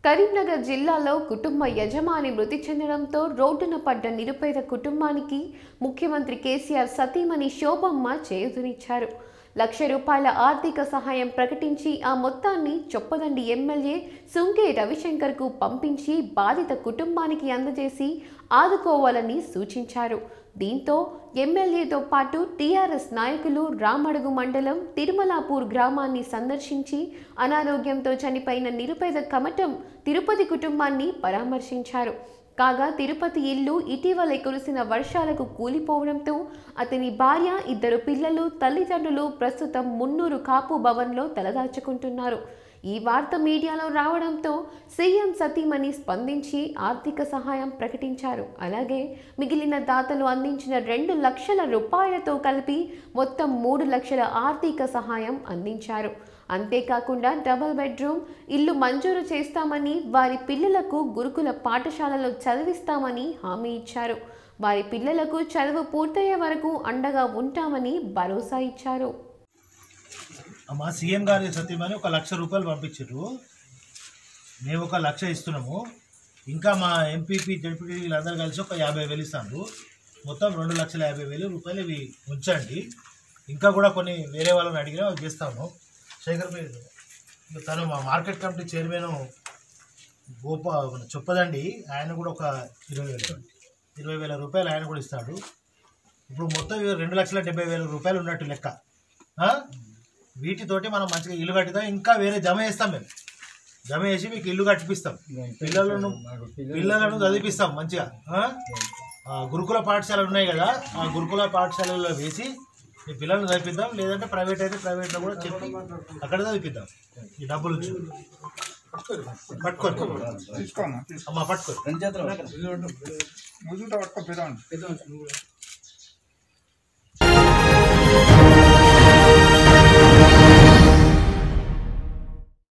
కరీంనగర్ జిల్లాలో కుటుంబ యజమాని మృతి చెందడంతో రోడ్డున పడ్డ నిరుపేద కుటుంబానికి ముఖ్యమంత్రి కేసీఆర్ సతీమణి శోభమ్మ చేయూతనిచ్చారు లక్ష రూపాయల ఆర్థిక సహాయం ప్రకటించి ఆ మొత్తాన్ని చొప్పదండి ఎమ్మెల్యే సుంకే రవిశంకర్కు పంపించి బాధిత కుటుంబానికి అందజేసి ఆదుకోవాలని సూచించారు దీంతో ఎమ్మెల్యేతో పాటు టీఆర్ఎస్ నాయకులు రామడుగు మండలం తిరుమలాపూర్ గ్రామాన్ని సందర్శించి అనారోగ్యంతో చనిపోయిన నిరుపేద కమటం తిరుపతి కుటుంబాన్ని పరామర్శించారు కాగా తిరుపతి ఇల్లు ఇటీవలే కురిసిన వర్షాలకు కూలిపోవడంతో అతని భార్య ఇద్దరు పిల్లలు తల్లిదండ్రులు ప్రస్తుతం మున్నూరు కాపు భవన్లో తలదాచుకుంటున్నారు ఈ వార్త మీడియాలో రావడంతో సీఎం సతీమణి స్పందించి ఆర్థిక సహాయం ప్రకటించారు అలాగే మిగిలిన దాతలు అందించిన రెండు లక్షల రూపాయలతో కలిపి మొత్తం మూడు లక్షల ఆర్థిక సహాయం అందించారు అంతేకాకుండా డబుల్ బెడ్రూమ్ ఇల్లు మంజూరు చేస్తామని వారి పిల్లలకు గురుకుల పాఠశాలలో చదివిస్తామని హామీ ఇచ్చారు వారి పిల్లలకు చదువు పూర్తయ్యే వరకు అండగా ఉంటామని భరోసా ఇచ్చారు మా సీఎం గారి సత్యమని ఒక లక్ష రూపాయలు పంపించారు మేము ఒక లక్ష ఇస్తున్నాము ఇంకా మా ఎంపీపీ జడ్పీటీ వీళ్ళందరూ కలిసి ఒక యాభై వేలు ఇస్తాను మొత్తం రెండు లక్షల యాభై వేలు రూపాయలు ఇవి ఉంచండి ఇంకా కూడా కొన్ని వేరే వాళ్ళని అడిగినా అవి చేస్తాము శేఖర్ పేరు ఇంకా తను మా మార్కెట్ కమిటీ చైర్మన్ గోపా మన చొప్పదండి ఆయన కూడా ఒక ఇరవై వేలు ఇరవై వేల రూపాయలు ఆయన కూడా ఇస్తాడు ఇప్పుడు మొత్తం ఇవి రెండు లక్షల డెబ్బై వేల రూపాయలు ఉన్నట్టు లెక్క ఆ? వీటితోటి మనం మంచిగా ఇల్లు కట్టుతాం ఇంకా వేరే జమ చేస్తాం మేము జమ చేసి మీకు ఇల్లు కట్టిపిస్తాం పిల్లలను పిల్లలను చదివిపిస్తాం మంచిగా ఆ? ఆ గురుకుల పాఠశాలలు ఉన్నాయి కదా ఆ గురుకుల పాఠశాలలో వేసి మీ పిల్లల్ని చదివిద్దాం లేదంటే ప్రైవేట్ అయితే ప్రైవేట్లో కూడా చెప్పి అక్కడ చదివిద్దాం ఈ డబ్బులు ఇచ్చి. పట్టుకోండి తీసుకోమ్మా అమ్మ పట్టుకోండి నువ్వు చూడ పట్టుకో పెద్దవాడిని